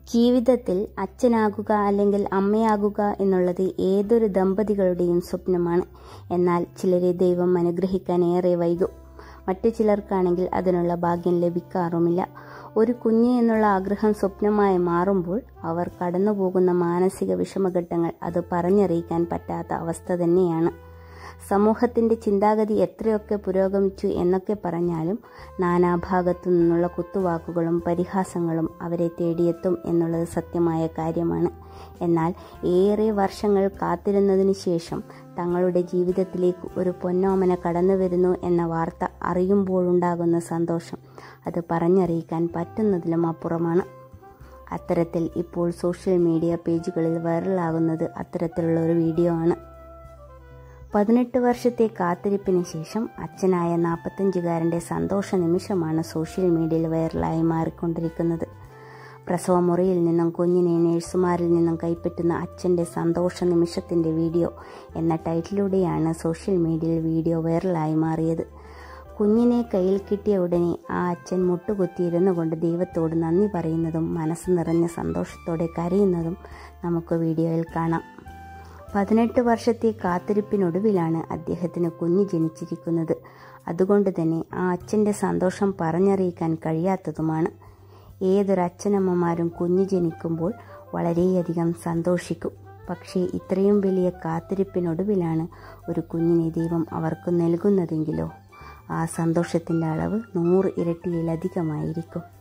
ജീവിതത്തിൽ അച്ഛനാകുക അല്ലെങ്കിൽ അമ്മയാകുക എന്നുള്ളത് ഏതൊരു ദമ്പതികളുടെയും സ്വപ്നമാണ് എന്നാൽ ചിലരെ ദൈവം അനുഗ്രഹിക്കാൻ ഏറെ വൈകും മറ്റു ചിലർക്കാണെങ്കിൽ അതിനുള്ള ഭാഗ്യം ലഭിക്കാറുമില്ല ഒരു കുഞ്ഞ് എന്നുള്ള ആഗ്രഹം സ്വപ്നമായി മാറുമ്പോൾ അവർ കടന്നുപോകുന്ന മാനസിക വിഷമഘട്ടങ്ങൾ അത് പറഞ്ഞറിയിക്കാൻ പറ്റാത്ത അവസ്ഥ തന്നെയാണ് സമൂഹത്തിൻ്റെ ചിന്താഗതി എത്രയൊക്കെ പുരോഗമിച്ചു എന്നൊക്കെ പറഞ്ഞാലും നാനാഭാഗത്തു നിന്നുള്ള കുത്തുവാക്കുകളും പരിഹാസങ്ങളും അവരെ തേടിയെത്തും എന്നുള്ളത് സത്യമായ കാര്യമാണ് എന്നാൽ ഏറെ വർഷങ്ങൾ കാത്തിരുന്നതിന് ശേഷം തങ്ങളുടെ ജീവിതത്തിലേക്ക് ഒരു പൊന്നോമന കടന്നു വരുന്നു എന്ന വാർത്ത അറിയുമ്പോഴുണ്ടാകുന്ന സന്തോഷം അത് പറഞ്ഞറിയിക്കാൻ പറ്റുന്നതിലും അപ്പുറമാണ് അത്തരത്തിൽ ഇപ്പോൾ സോഷ്യൽ മീഡിയ പേജുകളിൽ വൈറലാകുന്നത് അത്തരത്തിലുള്ള ഒരു വീഡിയോ ആണ് പതിനെട്ട് വർഷത്തെ കാത്തിരിപ്പിന് ശേഷം അച്ഛനായ നാൽപ്പത്തഞ്ചുകാരൻ്റെ സന്തോഷ നിമിഷമാണ് സോഷ്യൽ മീഡിയയിൽ വൈറലായി മാറിക്കൊണ്ടിരിക്കുന്നത് പ്രസവമുറിയിൽ നിന്നും കുഞ്ഞിനെ നഴ്സുമാരിൽ നിന്നും കൈപ്പറ്റുന്ന അച്ഛൻ്റെ സന്തോഷ നിമിഷത്തിൻ്റെ വീഡിയോ എന്ന ടൈറ്റിലൂടെയാണ് സോഷ്യൽ മീഡിയയിൽ വീഡിയോ വൈറലായി മാറിയത് കുഞ്ഞിനെ കയ്യിൽ കിട്ടിയ ഉടനെ ആ അച്ഛൻ മുട്ടുകുത്തിയിരുന്നു കൊണ്ട് ദൈവത്തോട് നന്ദി പറയുന്നതും മനസ്സ് നിറഞ്ഞ സന്തോഷത്തോടെ കരയുന്നതും നമുക്ക് വീഡിയോയിൽ കാണാം പതിനെട്ട് വർഷത്തെ കാത്തിരിപ്പിനൊടുവിലാണ് അദ്ദേഹത്തിന് കുഞ്ഞ് ജനിച്ചിരിക്കുന്നത് അതുകൊണ്ട് തന്നെ ആ അച്ഛൻ്റെ സന്തോഷം പറഞ്ഞറിയിക്കാൻ കഴിയാത്തതുമാണ് ഏതൊരു അച്ഛനമ്മമാരും കുഞ്ഞ് ജനിക്കുമ്പോൾ വളരെയധികം സന്തോഷിക്കും പക്ഷേ ഇത്രയും വലിയ കാത്തിരിപ്പിനൊടുവിലാണ് ഒരു കുഞ്ഞിനെ ദൈവം അവർക്ക് നൽകുന്നതെങ്കിലോ ആ സന്തോഷത്തിൻ്റെ അളവ് നൂറ് ഇരട്ടിയിലധികമായിരിക്കും